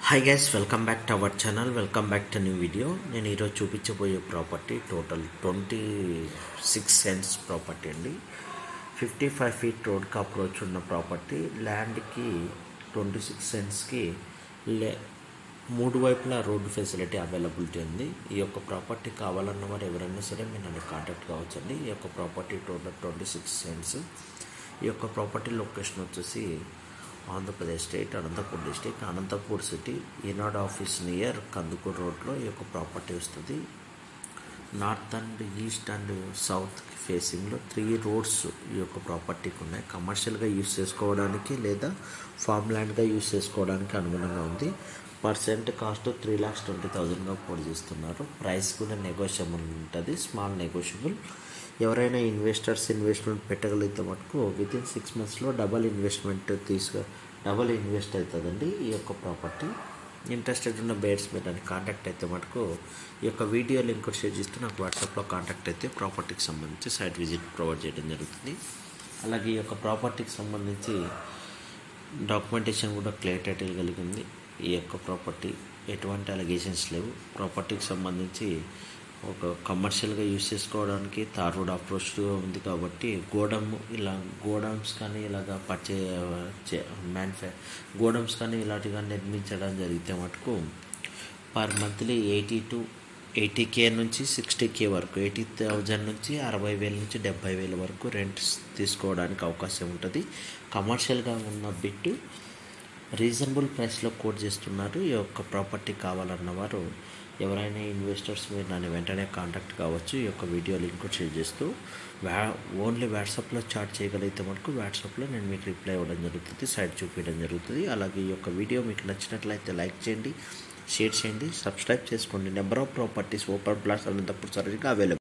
hi guys welcome back to our channel welcome back to new video నేను ఈరోజు చూపించబోయే property total twenty six cents property అండి fifty five feet రోడ్కి approach ఉన్న property ల్యాండ్కి twenty six సెంట్స్కి లే మూడు వైపులా రోడ్డు ఫెసిలిటీ అవైలబిలిటీ ఉంది ఈ యొక్క ప్రాపర్టీ కావాలన్న వారు ఎవరైనా సరే మీరు నన్ను కాంటాక్ట్ కావచ్చండి ఈ యొక్క property total twenty six cents ఈ యొక్క ప్రాపర్టీ లొకేషన్ వచ్చేసి Andhra Pradesh state Anantapur district Anantapur city Eenadu office near Kandukuru రోడ్లో ఈ యొక్క ప్రాపర్టీ వస్తుంది north and east and south ఫేసింగ్లో త్రీ రోడ్స్ ఈ యొక్క ప్రాపర్టీకి ఉన్నాయి కమర్షియల్గా యూస్ చేసుకోవడానికి లేదా ఫామ్ ల్యాండ్గా యూస్ చేసుకోవడానికి అనుగుణంగా ఉంది percent cost three lakhs twenty థౌజండ్గా పోటీ చేస్తున్నారు ప్రైస్ కూడా నెగోషియబుల్ ఉంటుంది స్మాల్ నెగోషియబుల్ ఎవరైనా ఇన్వెస్టర్స్ ఇన్వెస్ట్మెంట్ పెట్టగలిగితే మటుకు విత్ ఇన్ సిక్స్ మంత్స్లో డబల్ ఇన్వెస్ట్మెంట్ తీసుకు డబల్ ఇన్వెస్ట్ అవుతుందండి ఈ యొక్క ప్రాపర్టీ ఇంట్రెస్టెడ్ ఉన్న బేడ్స్ మీద నన్ను కాంటాక్ట్ అయితే మటుకు ఈ యొక్క వీడియో లింక్ కూడా షేర్ చేస్తే నాకు వాట్సాప్లో కాంటాక్ట్ అయితే ప్రాపర్టీకి సంబంధించి సైట్ విజిట్ ప్రొవైడ్ చేయడం జరుగుతుంది అలాగే ఈ యొక్క ప్రాపర్టీకి సంబంధించి డాక్యుమెంటేషన్ కూడా క్లియర్ టైటిల్ కలిగింది ఈ యొక్క ప్రాపర్టీ ఎటువంటి అలిగేషన్స్ లేవు ప్రాపర్టీకి సంబంధించి ఒక కమర్షియల్గా యూస్ చేసుకోవడానికి తార్ రోడ్ అప్రోచ్గా ఉంది కాబట్టి గోడమ్ ఇలా గోడమ్స్ కానీ ఇలాగ పర్చే మ్యానుఫ్యా గోడమ్స్ కానీ ఇలాంటివి కానీ నిర్మించడం జరిగితే మటుకు per monthly eighty to eighty K నుంచి సిక్స్టీ కే వరకు ఎయిటీ థౌజండ్ నుంచి అరవై వేల నుంచి డెబ్బై వేల వరకు రెంట్ తీసుకోవడానికి అవకాశం ఉంటుంది కమర్షియల్గా ఉన్న బిట్ రీజనబుల్ ప్రైస్లో కోట్ చేస్తున్నారు ఈ యొక్క ప్రాపర్టీ కావాలన్న వారు ఎవరైనా ఇన్వెస్టర్స్ మీరు నన్ను వెంటనే కాంటాక్ట్ కావచ్చు ఈ యొక్క వీడియో లింక్ షేర్ చేస్తూ వ్యా ఓన్లీ వాట్సాప్లో చాట్ చేయగలిగితే మటుకు వాట్సాప్లో నేను మీకు రిప్లై ఇవ్వడం జరుగుతుంది సైట్ చూపించడం జరుగుతుంది అలాగే ఈ యొక్క వీడియో మీకు నచ్చినట్లయితే లైక్ చేయండి షేర్ చేయండి సబ్స్క్రైబ్ చేసుకోండి number of properties open plots అనంతప్పుడు సరిగ్గా అవైలబుల్